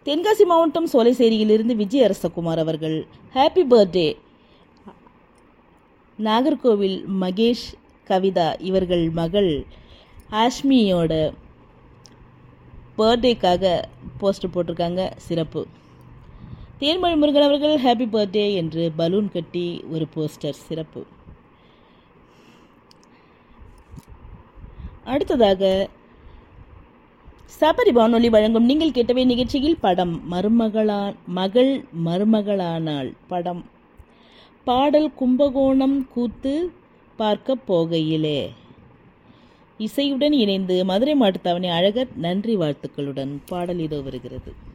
தென்காசி மாவட்டம் சோலைசேரியிலிருந்து விஜய் அரசகுமார் அவர்கள் happy birthday Nagercoil Mahesh Kavitha இவர்கள் மகள் ஆஷ்மியோட பர்த்டேக்காக போஸ்டர் போட்டிருக்காங்க சிறப்பு தேன்மொழி முருகன் அவர்கள் ஹாப்பி பர்த்டே என்று பலூன் கட்டி ஒரு போஸ்டர் சிறப்பு அடுத்ததாக சபரி வானொலி வழங்கும் நீங்கள் கேட்டவை நிகழ்ச்சியில் படம் மருமகளா மகள் மருமகளானாள் படம் பாடல் கும்பகோணம் கூத்து பார்க்க போகையிலே இசையுடன் இணைந்து மதுரை மாட்டுத்தாவணி அழகர் நன்றி வாழ்த்துக்களுடன் பாடல் இதோ வருகிறது